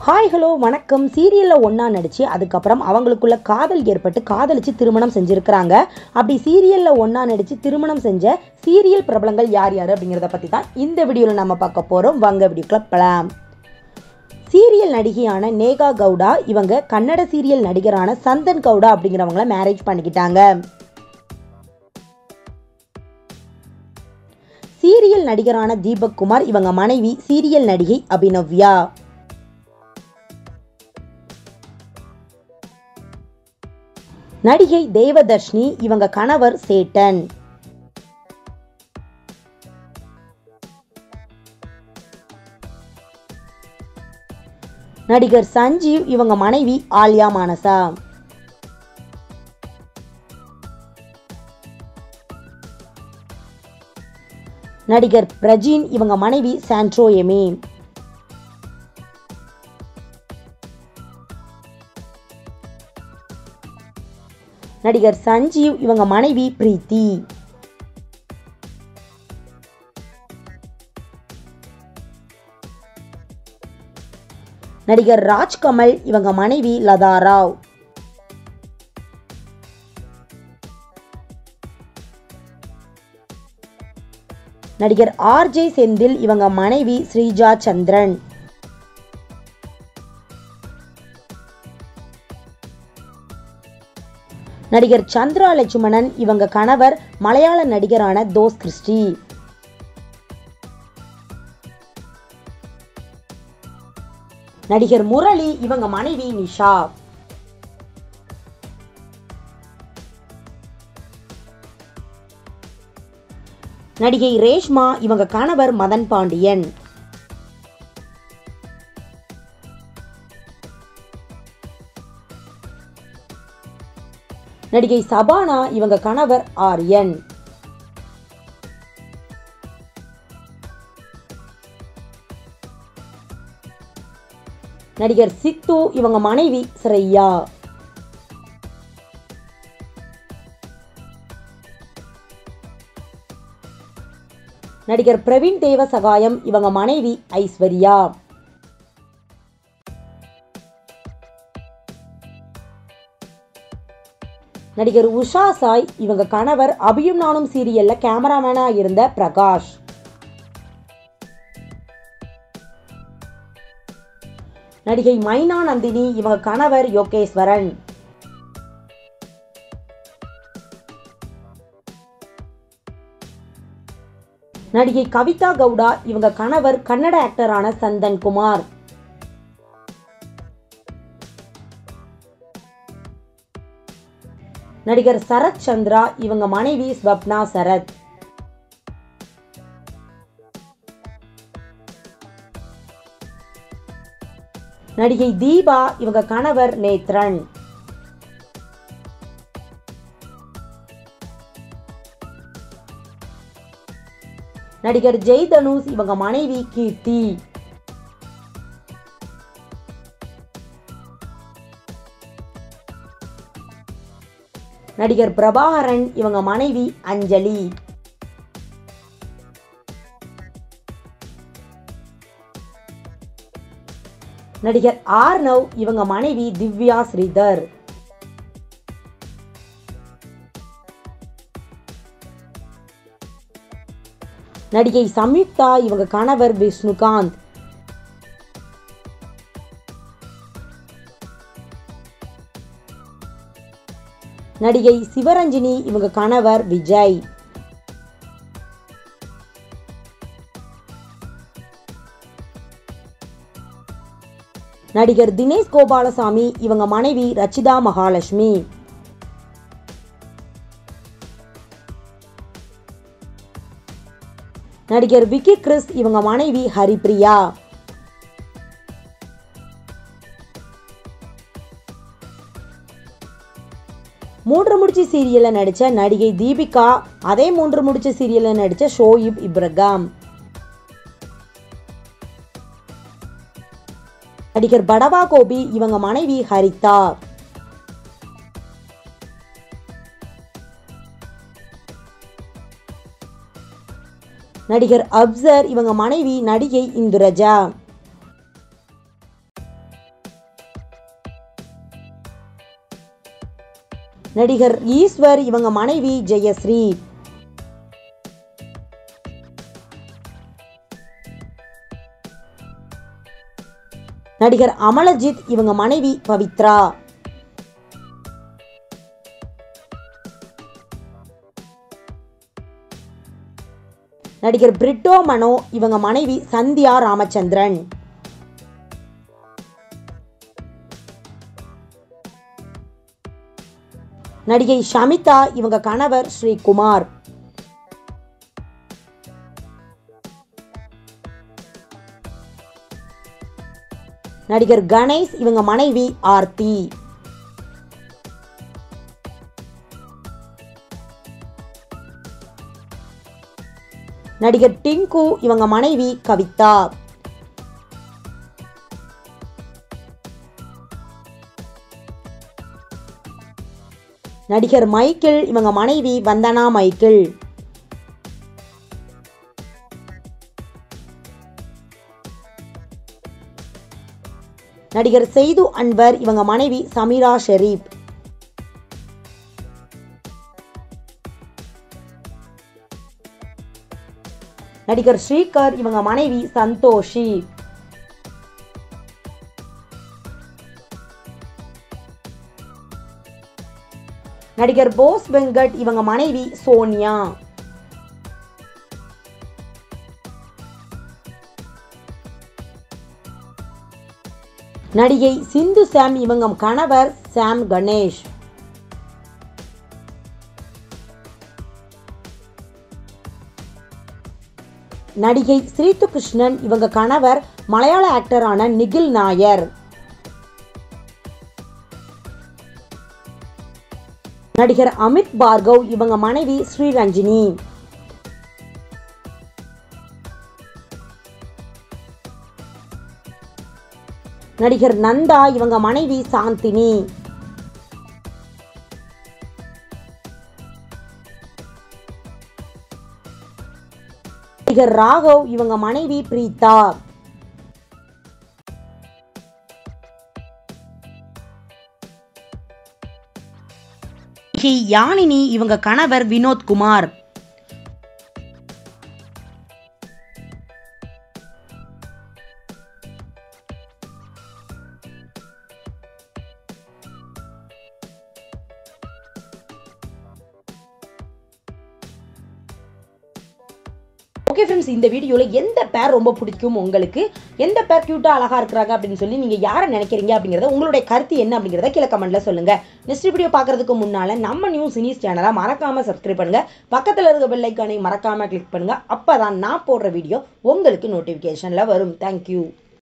hi hello வணக்கம் சீரியலில் ஒன்றா நடித்து அதுக்கப்புறம் அவங்களுக்குள்ள காதல் ஏற்பட்டு காதலிச்சு திருமணம் செஞ்சுருக்கிறாங்க அப்படி சீரியலில் ஒன்றா நடித்து திருமணம் செஞ்ச சீரியல் பிரபலங்கள் யார் யார் அப்படிங்கிறத பற்றி தான் இந்த வீடியோவில் நம்ம பார்க்க போகிறோம் வாங்க வீடியோக்குள்ள போகலாம் சீரியல் நடிகையான நேகா கவுடா இவங்க கன்னட சீரியல் நடிகரான சந்தன் கவுடா அப்படிங்கிறவங்கள மேரேஜ் பண்ணிக்கிட்டாங்க சீரியல் நடிகரான தீபக் குமார் இவங்க மனைவி சீரியல் நடிகை அபிநவ்யா நடிகை தேவதர்ஷினி இவங்க கணவர் சேட்டன் நடிகர் சஞ்சீவ் இவங்க மனைவி ஆல்யா மானசா நடிகர் பிரஜின் இவங்க மனைவி சாண்ட்ரோ எமி நடிகர் சஞ்சீவ் இவங்க மனைவி பிரீத்தி நடிகர் ராஜ்கமல் இவங்க மனைவி லதா ராவ் நடிகர் ஆர்ஜே செந்தில் இவங்க மனைவி ஸ்ரீஜா சந்திரன் நடிகர் சந்திரா லட்சுமணன் இவங்க கணவர் மலையாள நடிகரான தோஸ் கிறிஸ்டி நடிகர் முரளி இவங்க மனைவி நிஷா நடிகை ரேஷ்மா இவங்க கணவர் மதன் பாண்டியன் நடிகை சபானா இவங்க கணவர் ஆரியன் நடிகர் சித்து இவங்க மனைவி ஸ்ரேயா நடிகர் பிரவீன் தேவ சகாயம் இவங்க மனைவி ஐஸ்வர்யா நடிகர் உஷா சாய் இவங்க கணவர் அபியும் நானும் சீரியல்ல கேமராமேனா இருந்த பிரகாஷ் நடிகை மைனா நந்தினி இவங்க கணவர் யோகேஸ்வரன் நடிகை கவிதா கவுடா இவங்க கணவர் கன்னட ஆக்டரான சந்தன் குமார் நடிகர் சரத் சந்திரா இவங்க மனைவி ஸ்வப்னா சரத் நடிகை தீபா இவங்க கணவர் நேத்ரன் நடிகர் ஜெய் தனுஷ் இவங்க மனைவி கீர்த்தி நடிகர் பிரபாகரன் இவங்க மனைவி அஞ்சலி நடிகர் ஆர்னவ் இவங்க மனைவி திவ்யா ஸ்ரீதர் நடிகை சம்யுக்தா இவங்க கணவர் விஷ்ணுகாந்த் நடிகை சிவரஞ்சினி இவங்க கணவர் விஜய் நடிகர் தினேஷ் கோபாலசாமி இவங்க மனைவி ரச்சிதா மகாலட்சுமி நடிகர் விக்கி கிறிஸ் இவங்க மனைவி ஹரிப்ரியா மூன்று முடிச்சு சீரியல்ல நடிச்ச நடிகை தீபிகா அதே மூன்று முடிச்சு சீரியல்ல நடிச்ச ஷோயிப் இப்ரகாம் நடிகர் படவா கோபி இவங்க மனைவி ஹரிதா நடிகர் அப்சர் இவங்க மனைவி நடிகை இந்துரஜா நடிகர் ஈஸ்வர் இவங்க மனைவி ஜெயஸ்ரீ நடிகர் அமலஜித் இவங்க மனைவி பவித்ரா நடிகர் பிரிட்டோ மனோ இவங்க மனைவி சந்தியா ராமச்சந்திரன் நடிகை ஷமிதா இவங்க கணவர் ஸ்ரீகுமார் நடிகர் கணேஷ் இவங்க மனைவி ஆர்த்தி நடிகர் டிங்கு இவங்க மனைவி கவிதா நடிகர் மைக்கேல் இவங்க மனைவி வந்தனா மைக்கேல் நடிகர் செய்து அன்வர் இவங்க மனைவி சமீரா ஷெரீப் நடிகர் ஸ்ரீகர் இவங்க மனைவி சந்தோஷி நடிகர் போஸ் வெங்கட் இவங்க மனைவி சோனியா நடிகை சிந்து சாம் இவங்க கணவர் சாம் கணேஷ் நடிகை ஸ்ரீது கிருஷ்ணன் இவங்க கணவர் மலையாள ஆக்டரான நிகில் நாயர் நடிகர் அமித் பார்கவ் இவங்க மனைவி ஸ்ரீரஞ்சினி நடிகர் நந்தா இவங்க மனைவி சாந்தினி நடிகர் ராகவ் இவங்க மனைவி பிரீதா நடிகை யாழினி இவங்க கணவர் வினோத்குமார் ஓகே ஃப்ரெண்ட்ஸ் இந்த வீடியோவில் எந்த பேர் ரொம்ப பிடிக்கும் உங்களுக்கு எந்த பேர் க்யூட்டாக அழகாக இருக்கிறாங்க அப்படின்னு சொல்லி நீங்கள் யாரை நினைக்கிறீங்க அப்படிங்கிறத உங்களுடைய கருத்து என்ன அப்படிங்கிறத கீழே கமெண்ட்டில் சொல்லுங்கள் நெக்ஸ்ட் வீடியோ பார்க்குறதுக்கு முன்னால் நம்ம நியூஸ் சினிஸ் சேனலை மறக்காமல் சப்ஸ்கிரைப் பண்ணுங்கள் பக்கத்தில் இருக்க பெல் ஐக்கானை மறக்காமல் கிளிக் பண்ணுங்கள் அப்போ தான் நான் போடுற வீடியோ உங்களுக்கு நோட்டிஃபிகேஷனில் வரும் தேங்க்யூ